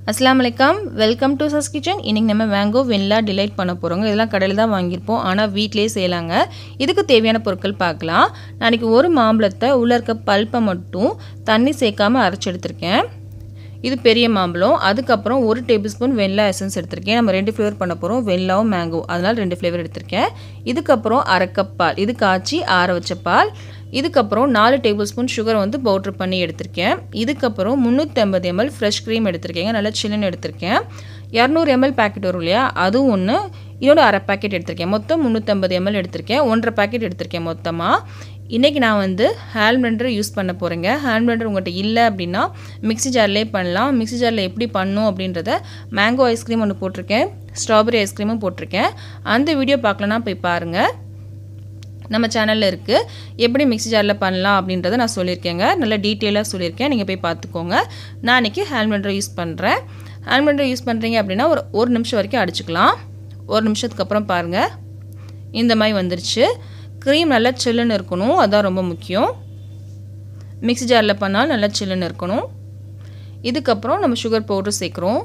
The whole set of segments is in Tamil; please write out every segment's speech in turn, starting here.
அஸ்லாம் வலைக்கம் வெல்கம் டு சஸ் கிச்சன் இன்றைக்கி நம்ம மேங்கோ வெண்ணிலா டிலைட் பண்ண போகிறோங்க இதெல்லாம் கடையில் தான் வாங்கியிருப்போம் ஆனால் வீட்டிலேயே செய்யலாங்க இதுக்கு தேவையான பொருட்கள் பார்க்கலாம் நாளைக்கு ஒரு மாம்பழத்தை உள்ளே இருக்க பல்ப்பை மட்டும் தண்ணி சேர்க்காமல் அரைச்சி எடுத்திருக்கேன் இது பெரிய மாம்பழம் அதுக்கப்புறம் ஒரு டேபிள் ஸ்பூன் வெள்ளை எசன்ஸ் எடுத்திருக்கேன் நம்ம ரெண்டு ஃப்ளேவர் பண்ண போகிறோம் வெள்ளாவும் மேங்கோ அதனால் ரெண்டு ஃப்ளேவர் எடுத்திருக்கேன் இதுக்கப்புறம் அரை கப் பால் இது காய்ச்சி ஆற வச்ச பால் இதுக்கப்புறம் நாலு டேபிள் ஸ்பூன் சுகர் வந்து பவுட்ரு பண்ணி எடுத்திருக்கேன் இதுக்கப்புறம் முந்நூற்றி ஐம்பது எம்எல் ஃப்ரெஷ் க்ரீம் எடுத்திருக்கேங்க நல்லா சில்லுன்னு எடுத்திருக்கேன் இரநூறு எம்எல் பேக்கெட் வரும் இல்லையா அதுவும் ஒன்று இதோட அரை பேக்கெட் எடுத்திருக்கேன் மொத்தம் முந்நூற்றம்பது எம்எல் எடுத்திருக்கேன் ஒன்றரை பேக்கெட் எடுத்திருக்கேன் மொத்தமாக இன்றைக்கி நான் வந்து ஹேண்ட் பிளெண்டர் யூஸ் பண்ண போகிறேங்க ஹேண்ட் பிளெண்டர் உங்கள்கிட்ட இல்லை அப்படின்னா மிக்ஸி ஜார்லேயே பண்ணலாம் மிக்ஸி ஜாரில் எப்படி பண்ணும் அப்படின்றத மேங்கோ ஐஸ்கிரீம் ஒன்று போட்டிருக்கேன் ஸ்ட்ராபெரி ஐஸ்கிரீமும் போட்டிருக்கேன் அந்த வீடியோ பார்க்கலன்னா போய் பாருங்கள் நம்ம சேனலில் இருக்குது எப்படி மிக்ஸி ஜாரில் பண்ணலாம் அப்படின்றத நான் சொல்லியிருக்கேங்க நல்லா டீட்டெயிலாக சொல்லியிருக்கேன் நீங்கள் போய் பார்த்துக்கோங்க நான் இன்றைக்கி ஹேண்ட் பிளெண்டர் யூஸ் பண்ணுறேன் ஹேண்ட் பிளெண்டர் யூஸ் பண்ணுறீங்க அப்படின்னா ஒரு ஒரு நிமிஷம் வரைக்கும் அடிச்சுக்கலாம் ஒரு நிமிஷத்துக்கு அப்புறம் பாருங்கள் இந்த மாதிரி வந்துருச்சு க்ரீம் நல்லா சில்லுன்னு இருக்கணும் அதுதான் ரொம்ப முக்கியம் மிக்ஸி ஜாரில் பண்ணால் நல்லா சில்லுன்னு இருக்கணும் இதுக்கப்புறம் நம்ம சுகர் பவுடர் சேர்க்குறோம்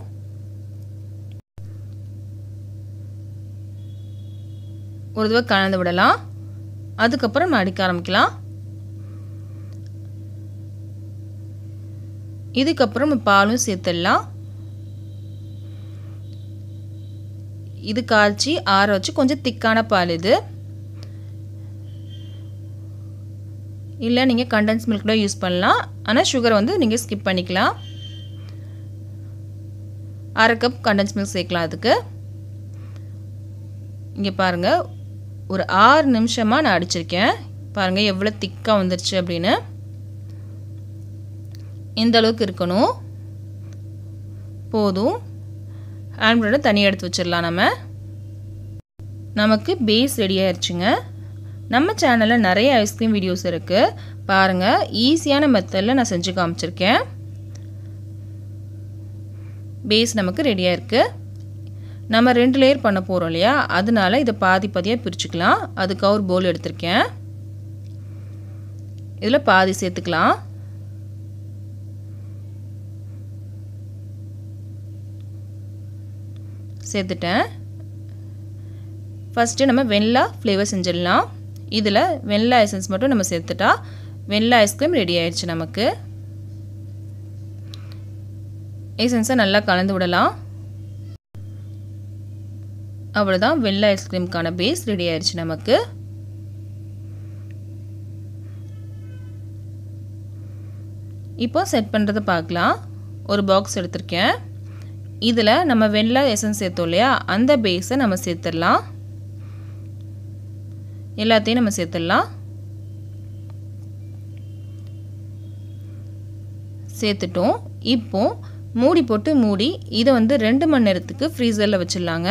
ஒரு தடவை கலந்து விடலாம் அதுக்கப்புறம் நம்ம அடிக்க ஆரம்பிக்கலாம் இதுக்கப்புறம் நம்ம பாலும் சேர்த்துடலாம் இது காய்ச்சி ஆற வச்சு கொஞ்சம் திக்கான பால் இது இல்லை நீங்கள் கண்டன்ஸ் மில்க் கூட யூஸ் பண்ணலாம் ஆனால் சுகர் வந்து நீங்கள் ஸ்கிப் பண்ணிக்கலாம் அரை கப் கண்டன்ஸ் மில்க் சேர்க்கலாம் அதுக்கு இங்கே பாருங்கள் ஒரு ஆறு நிமிஷமாக நான் அடிச்சிருக்கேன் பாருங்கள் எவ்வளோ திக்காக வந்துருச்சு அப்படின்னு இந்த அளவுக்கு இருக்கணும் போதும் ஹேண்ட்பிளோட தனியாக எடுத்து வச்சிடலாம் நம்ம நமக்கு பேஸ் ரெடி ஆயிடுச்சுங்க நம்ம சேனலில் நிறைய ஐஸ்கிரீம் வீடியோஸ் இருக்குது பாருங்கள் ஈஸியான மெத்தடில் நான் செஞ்சு காமிச்சிருக்கேன் பேஸ் நமக்கு ரெடியாக இருக்குது நம்ம ரெண்டு லேயர் பண்ண போகிறோம் இல்லையா அதனால இதை பாதி பாதியாக பிரிச்சுக்கலாம் அதுக்கு ஒரு போல் எடுத்திருக்கேன் இதில் பாதி சேர்த்துக்கலாம் சேர்த்துட்டேன் ஃபஸ்ட்டு நம்ம வெள்ளா ஃப்ளேவர் செஞ்சிடலாம் இதில் வெள்ளை ஐசன்ஸ் மட்டும் நம்ம சேர்த்துட்டா வெள்ளை ஐஸ்கிரீம் ரெடி ஆயிடுச்சு நமக்கு ஐசன்ஸை நல்லா கலந்து விடலாம் அவ்வளோதான் வெள்ளை ஐஸ்கிரீமுக்கான பேஸ் ரெடி ஆயிடுச்சு நமக்கு இப்போ செட் பண்ணுறதை பார்க்கலாம் ஒரு பாக்ஸ் எடுத்திருக்கேன் இதில் நம்ம வெள்ளை எசன்ஸ் சேர்த்தோம் இல்லையா அந்த பேஸை நம்ம சேர்த்துடலாம் எல்லாத்தையும் நம்ம சேர்த்துடலாம் சேர்த்துட்டோம் இப்போ மூடி போட்டு மூடி இதை வந்து ரெண்டு மணி நேரத்துக்கு ஃப்ரீசரில் வச்சிடலாங்க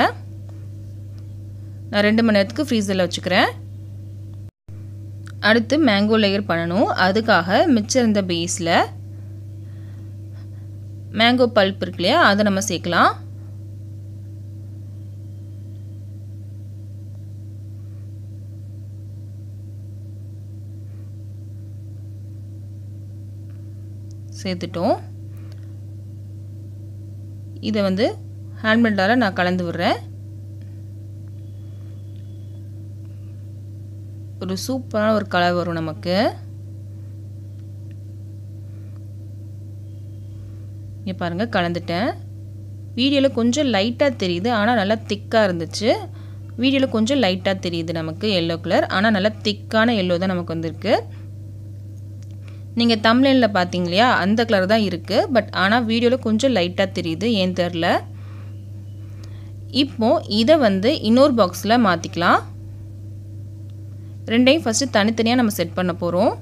நான் ரெண்டு மணி நேரத்துக்கு ஃப்ரீசரில் வச்சுக்கிறேன் அடுத்து மேங்கோ லேயர் பண்ணணும் அதுக்காக மிச்சம் இருந்த பேஸில் மேங்கோ பல்ப் இருக்கு இல்லையா அதை நம்ம சேர்க்கலாம் சேர்த்துட்டோம் இதை வந்து ஹேண்ட்மெண்டால் நான் கலந்து விடுறேன் ஒரு சூப்பரான ஒரு கலர் வரும் நமக்கு இங்கே பாருங்கள் கலந்துட்டேன் வீடியோவில் கொஞ்சம் லைட்டாக தெரியுது ஆனால் நல்லா திக்காக இருந்துச்சு வீடியோவில் கொஞ்சம் லைட்டாக தெரியுது நமக்கு எல்லோ கலர் ஆனால் நல்லா திக்கான எல்லோ தான் நமக்கு வந்திருக்கு நீங்கள் தம்லைனில் பார்த்தீங்க இல்லையா அந்த கலர் தான் இருக்குது பட் ஆனால் வீடியோவில் கொஞ்சம் லைட்டாக தெரியுது ஏன் தெரில இப்போ இதை வந்து இன்னொரு பாக்ஸில் மாற்றிக்கலாம் ரெண்டையும் ஃபஸ்ட்டு தனித்தனியாக நம்ம செட் பண்ண போகிறோம்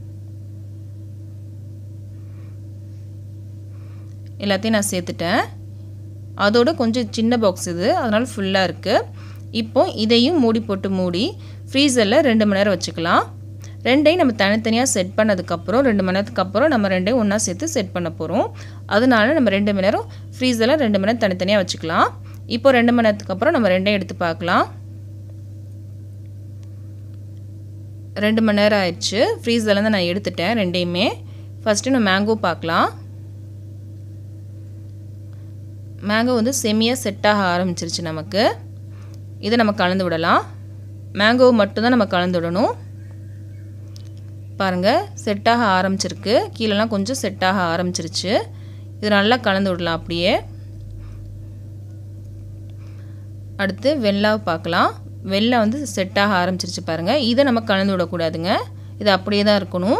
எல்லாத்தையும் நான் சேர்த்துட்டேன் அதோட கொஞ்சம் சின்ன பாக்ஸ் இது அதனால் ஃபுல்லாக இருக்குது இப்போ இதையும் மூடி போட்டு மூடி ஃப்ரீசரில் ரெண்டு மணி நேரம் வச்சுக்கலாம் ரெண்டையும் நம்ம தனித்தனியாக செட் பண்ணதுக்கப்புறம் ரெண்டு மணி நேரத்துக்கு அப்புறம் நம்ம ரெண்டையும் ஒன்றா சேர்த்து செட் பண்ண போகிறோம் அதனால நம்ம ரெண்டு மணி நேரம் ஃப்ரீசரில் ரெண்டு மணி நேரம் தனித்தனியாக வச்சுக்கலாம் இப்போ ரெண்டு மணி நேரத்துக்கு அப்புறம் நம்ம ரெண்டையும் எடுத்து பார்க்கலாம் ரெண்டு மணி நேரம் ஆயிடுச்சு ஃப்ரீசர்லேருந்து நான் எடுத்துட்டேன் ரெண்டையுமே ஃபஸ்ட்டு நம்ம மேங்கோ பார்க்கலாம் மேங்கோ வந்து செமியாக செட் ஆக ஆரம்பிச்சிருச்சு நமக்கு இதை நம்ம கலந்து விடலாம் மேங்கோ மட்டும்தான் நம்ம கலந்து விடணும் பாருங்கள் செட் ஆக ஆரம்பிச்சிருக்கு கீழெல்லாம் கொஞ்சம் செட் ஆக ஆரம்பிச்சிருச்சு இது நல்லா கலந்து விடலாம் அப்படியே அடுத்து வெள்ளாவை பார்க்கலாம் வெள்ளை வந்து செட் ஆக ஆரம்பிச்சிருச்சு பாருங்கள் இதை நம்ம கலந்து விடக்கூடாதுங்க இது அப்படியே தான் இருக்கணும்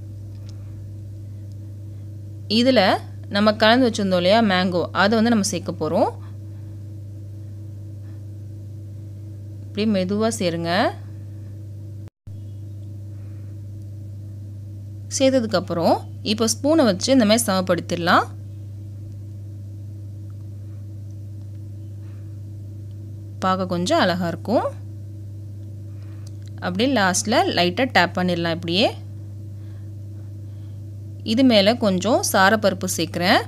இதில் நம்ம கலந்து வச்சுருந்தோம் இல்லையா மேங்கோ அதை வந்து நம்ம சேர்க்க போகிறோம் இப்படி மெதுவாக சேருங்க சேர்த்ததுக்கப்புறம் இப்போ ஸ்பூனை வச்சு இந்த மாதிரி சமப்படுத்திடலாம் பார்க்க கொஞ்சம் அழகாக இருக்கும் அப்படியே லாஸ்ட்டில் லைட்டாக டேப் பண்ணிடலாம் இப்படியே இது மேலே கொஞ்சம் சாரப்பருப்பு சேர்க்குறேன்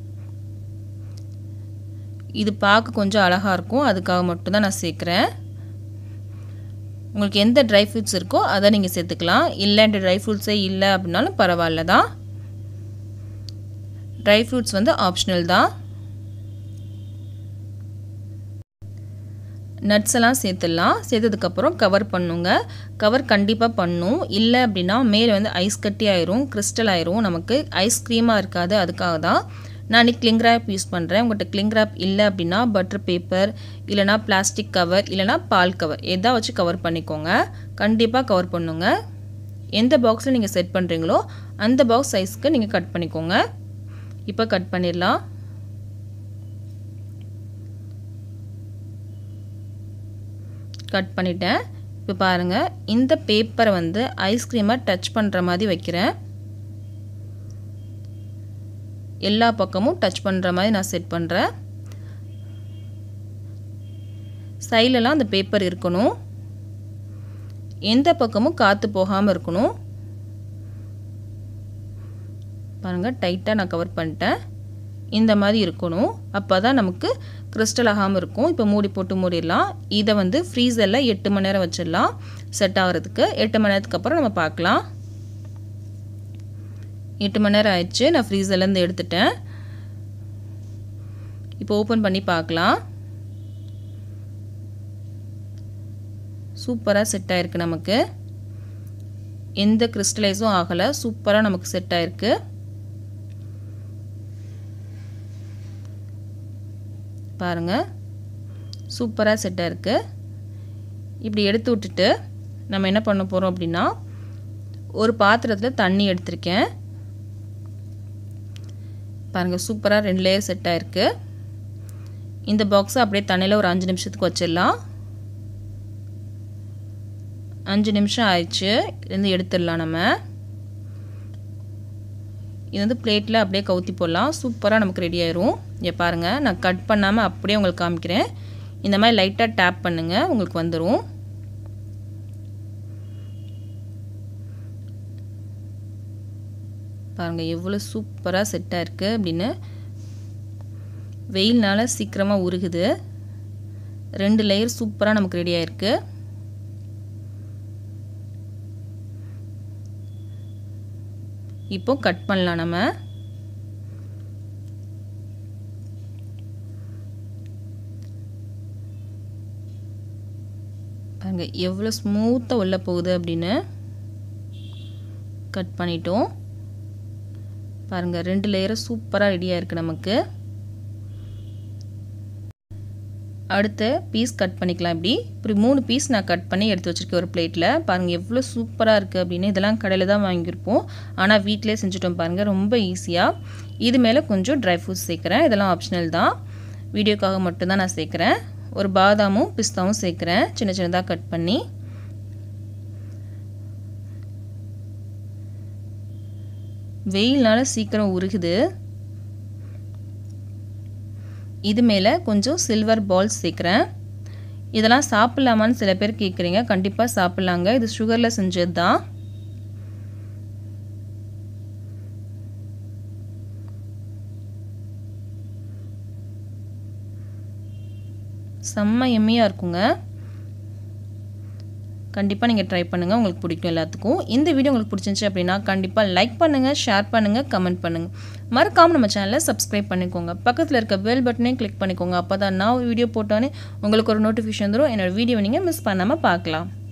இது பார்க்க கொஞ்சம் அழகாக இருக்கும் அதுக்காக மட்டும்தான் நான் சேர்க்குறேன் உங்களுக்கு எந்த ட்ரை ஃப்ரூட்ஸ் இருக்கோ அதை நீங்கள் சேர்த்துக்கலாம் இல்லைன்ற ட்ரை ஃப்ரூட்ஸே இல்லை அப்படின்னாலும் பரவாயில்ல தான் ட்ரை ஃப்ரூட்ஸ் வந்து ஆப்ஷனல் தான் நட்ஸ் எல்லாம் சேர்த்துடலாம் சேர்த்ததுக்கப்புறம் கவர் பண்ணுங்க கவர் கண்டிப்பாக பண்ணும் இல்லை அப்படின்னா மேலே வந்து ஐஸ் கட்டி ஆயிரும் கிறிஸ்டல் ஆயிரும் நமக்கு ஐஸ்கிரீமாக இருக்காது அதுக்காக தான் நான் இன்றைக்கி கிளிங் ரேப் யூஸ் பண்ணுறேன் உங்கள்கிட்ட கிளிங் ரேப் இல்லை அப்படின்னா பட்டர் பேப்பர் இல்லைனா பிளாஸ்டிக் கவர் இல்லைனா பால் கவர் எதா வச்சு கவர் பண்ணிக்கோங்க கண்டிப்பாக கவர் பண்ணுங்க எந்த பாக்ஸில் நீங்கள் செட் பண்ணுறீங்களோ அந்த பாக்ஸ் சைஸ்க்கு நீங்கள் கட் பண்ணிக்கோங்க இப்போ கட் பண்ணிடலாம் கட் பண்ணிட்டேன் இப்போ பாருங்கள் இந்த பேப்பரை வந்து ஐஸ்கிரீமை டச் பண்ணுற மாதிரி வைக்கிறேன் எல்லா பக்கமும் டச் பண்ணுற மாதிரி நான் செட் பண்ணுறேன் சைட்லலாம் அந்த பேப்பர் இருக்கணும் எந்த பக்கமும் காற்று போகாமல் இருக்கணும் பாருங்கள் டைட்டாக நான் கவர் பண்ணிட்டேன் இந்த மாதிரி இருக்கணும் அப்போ தான் நமக்கு கிறிஸ்டல் ஆகாமல் இருக்கும் இப்போ மூடி போட்டு மூடிடலாம் இதை வந்து ஃப்ரீசரில் எட்டு மணி நேரம் வச்சிடலாம் செட் ஆகிறதுக்கு எட்டு மணி நேரத்துக்கு அப்புறம் நம்ம பார்க்கலாம் எட்டு மணி நேரம் ஆயிடுச்சு நான் ஃப்ரீசர்லேருந்து எடுத்துட்டேன் இப்போ ஓப்பன் பண்ணி பார்க்கலாம் சூப்பராக செட் ஆயிருக்கு நமக்கு எந்த கிறிஸ்டலைஸும் ஆகலை சூப்பராக நமக்கு செட் ஆயிருக்கு பாருங்கள் சூப்பராக செட்டாக இருக்குது இப்படி எடுத்து விட்டுட்டு நம்ம என்ன பண்ண போகிறோம் அப்படின்னா ஒரு பாத்திரத்தில் தண்ணி எடுத்திருக்கேன் பாருங்கள் சூப்பராக ரெண்டு லேயர் செட் ஆகிருக்கு இந்த பாக்ஸை அப்படியே தண்ணியில் ஒரு அஞ்சு நிமிஷத்துக்கு வச்சிடலாம் அஞ்சு நிமிஷம் ஆயிடுச்சு இதுலேருந்து எடுத்துடலாம் நம்ம இது வந்து பிளேட்டில் அப்படியே கவுத்தி போடலாம் சூப்பராக நமக்கு ரெடி ஆயிரும் இங்கே பாருங்கள் நான் கட் பண்ணாமல் அப்படியே உங்களுக்கு காமிக்கிறேன் இந்த மாதிரி லைட்டாக டேப் பண்ணுங்கள் உங்களுக்கு வந்துடும் பாருங்கள் எவ்வளோ சூப்பராக செட்டாக இருக்குது அப்படின்னு வெயில்னால சீக்கிரமாக உருகுது ரெண்டு லேயர் சூப்பராக நமக்கு ரெடி ஆயிருக்கு இப்போ கட் பண்ணலாம் நம்ம பாருங்க எவ்வளோ ஸ்மூத்தாக உள்ள போகுது அப்படின்னு கட் பண்ணிட்டோம் பாருங்கள் ரெண்டு லேயரும் சூப்பராக ரெடியாக இருக்குது நமக்கு அடுத்து பீஸ் கட் பண்ணிக்கலாம் இப்படி இப்படி மூணு பீஸ் நான் கட் பண்ணி எடுத்து வச்சுருக்கேன் ஒரு பிளேட்டில் பாருங்கள் எவ்வளோ சூப்பராக இருக்குது அப்படின்னு இதெல்லாம் கடையில் தான் வாங்கியிருப்போம் ஆனால் வீட்டிலே செஞ்சுட்டோம் பாருங்கள் ரொம்ப ஈஸியாக இது மேலே கொஞ்சம் ட்ரை ஃப்ரூட்ஸ் சேர்க்குறேன் இதெல்லாம் ஆப்ஷனல் தான் வீடியோக்காக மட்டும்தான் நான் சேர்க்குறேன் ஒரு பாதாமும் பிஸ்தாவும் சேர்க்குறேன் சின்ன சின்னதாக கட் பண்ணி வெயில்னால சீக்கிரம் உருகுது இது மேலே கொஞ்சம் சில்வர் பால்ஸ் சேர்க்குறேன் இதெல்லாம் சாப்பிட்லாமான்னு சில பேர் கேட்குறீங்க கண்டிப்பாக சாப்பிட்லாங்க இது சுகரில் செஞ்சது தான் செம்ம எம்மியாக இருக்குங்க கண்டிப்பாக நீங்கள் ட்ரை பண்ணுங்கள் உங்களுக்கு பிடிக்கும் எல்லாத்துக்கும் இந்த வீடியோ உங்களுக்கு பிடிச்சிருந்துச்சி அப்படின்னா கண்டிப்பாக லைக் பண்ணுங்கள் ஷேர் பண்ணுங்கள் கமெண்ட் பண்ணுங்கள் மறக்காமல் நம்ம சேனலை சப்ஸ்கிரைப் பண்ணிக்கோங்க பக்கத்தில் இருக்க பெல் பட்டனையும் கிளிக் பண்ணிக்கோங்க அப்போ தான் நான் வீடியோ போட்டோன்னே உங்களுக்கு ஒரு நோட்டிஃபிகேஷன் வந்துடும் என்னோடய வீடியோ நீங்கள் மிஸ் பண்ணாமல் பார்க்கலாம்